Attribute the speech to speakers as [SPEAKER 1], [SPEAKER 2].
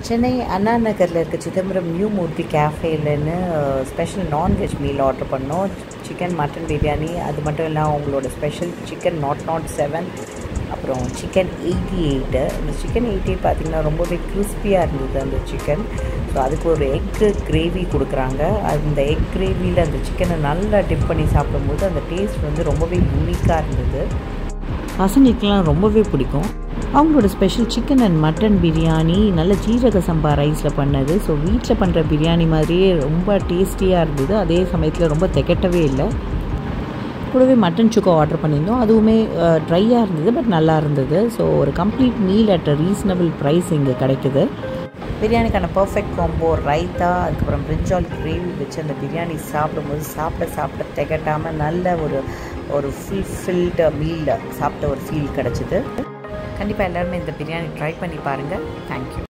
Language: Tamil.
[SPEAKER 1] சென்னை அண்ணா நகரில் இருக்க சிதம்பரம் நியூ மூர்த்தி கேஃபேலன்னு ஸ்பெஷல் நான்வெஜ் மீல் ஆர்டர் பண்ணோம் சிக்கன் மட்டன் பிரியாணி அது மட்டும் இல்லாமல் அவங்களோட special chicken naught naught seven அப்புறம் சிக்கன் எயிட்டி எயிட்டு இந்த சிக்கன் எயிட்டி எயிட் பார்த்திங்கன்னா ரொம்பவே கிறிஸ்பியாக இருந்தது அந்த சிக்கன் ஸோ அதுக்கு ஒரு எக்கு கிரேவி கொடுக்குறாங்க அந்த எக் கிரேவியில் அந்த சிக்கனை நல்லா டிப் பண்ணி சாப்பிடும்போது அந்த டேஸ்ட் வந்து ரொம்பவே யூனிக்காக இருந்தது பசங்களுக்கெல்லாம் ரொம்பவே பிடிக்கும் அவங்களோட special chicken and mutton biryani நல்ல ஜீரக சம்பா ரைஸில் பண்ணது ஸோ வீட்டில் பண்ணுற பிரியாணி மாதிரியே ரொம்ப டேஸ்டியாக இருந்தது அதே சமயத்தில் ரொம்ப திகட்டவே இல்லை கூடவே மட்டன் சுக்கா ஆர்டர் பண்ணியிருந்தோம் அதுவுமே ட்ரையாக இருந்தது பட் நல்லா இருந்தது ஸோ ஒரு complete meal at a reasonable price இங்கே கிடைக்குது பிரியாணிக்கான பர்ஃபெக்ட் காம்போ ரைத்தா அதுக்கப்புறம் பிரிஞ்சால் கிரேவி வச்சு அந்த பிரியாணி சாப்பிடும்போது சாப்பிட சாப்பிட திகட்டாமல் நல்ல ஒரு ஒரு ஃபுல் ஃபில்டு மீல் சாப்பிட்ட ஒரு ஃபீல் கிடச்சிது கண்டிப்பாக எல்லாருமே இந்த பிரியாணி ட்ரை பண்ணி பாருங்கள் தேங்க்யூ